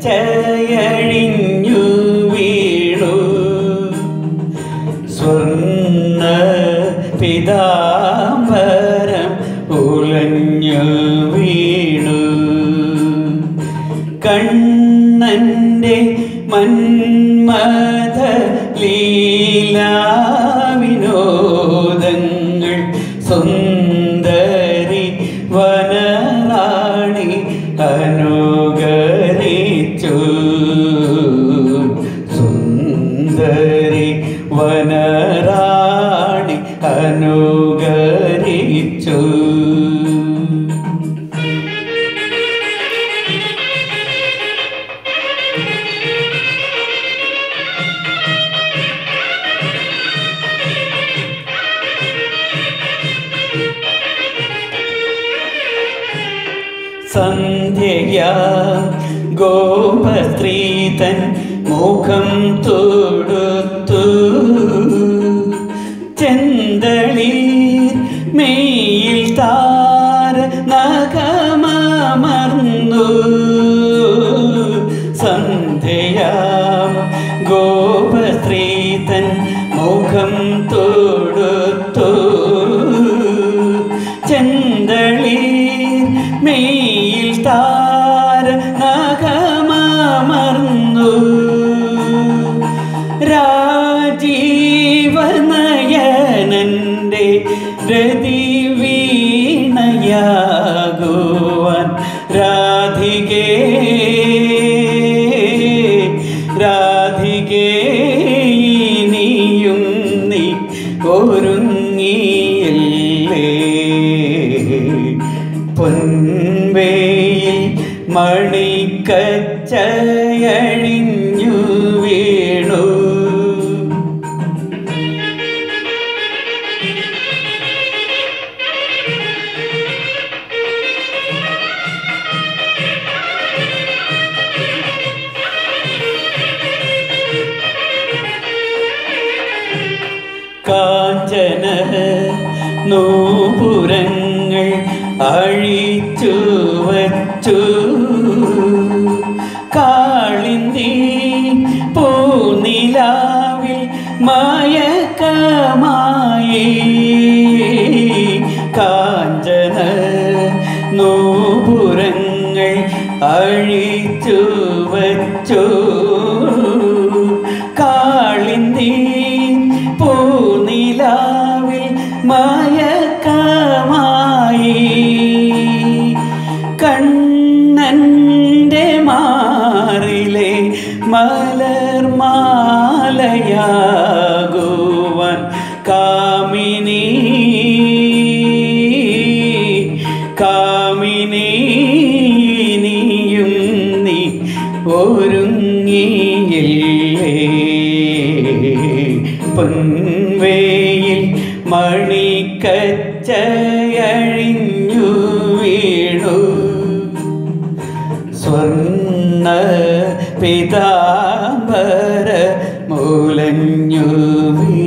കച്ചയഴിഞ്ഞു വീണു സ്വർണ്ണ പിതാംബരം ഉലഞ്ഞു വീണു കണ്ണന്റെ മന്മഥ ലീലാവിനോദങ്ങൾ സുന്ദരി വനറാണി അനുകരിച്ചു സുന്ദരി വനറാണി അനുകരിച്ചു സന്ധ്യയ ഗോപസ്ത്രീതൻ മുഖം തൊടുത്തു ചെന്തളി മെയിൽ താര നഖമർന്നു സന്ധ്യയ ഗോപസ്ത്രീതൻ മുഖം തൊടുത്തു ചെന്തളി മെയിൽ താര നഖമർന്നു രാജീവനയനന്റെ രതി വീണയാകുവാൻ രാധികേ രാധികേ നീയും നീ ഒരുങ്ങിയില്ലേ പൊൻവേയിൽ മണിക്കച്ചയഴിഞ്ഞു വീണു കാഞ്ചന നൂപുരങ്ങൾ അഴിച്ചു വച്ചു കാളിന്തി പൂനിലാവിൽ മയക്കമായി കാഞ്ചന നൂപുരങ്ങൾ അഴിച്ചു വച്ചു കാളിന്തി പൂനിലാവിൽ മയക്കമായി കണ്ണൻ്റെ മാറിലെ മലർമാലയാകുവാൻ കാമിനി കാമിനി നീയും നീ ഒരുങ്ങിയില്ലേ പൊൻവേയിൽ മണിക്കച്ചയഴിഞ്ഞു വീണു സ്വർണ്ണ പിതാംബര മൂലഞ്ഞു വീണു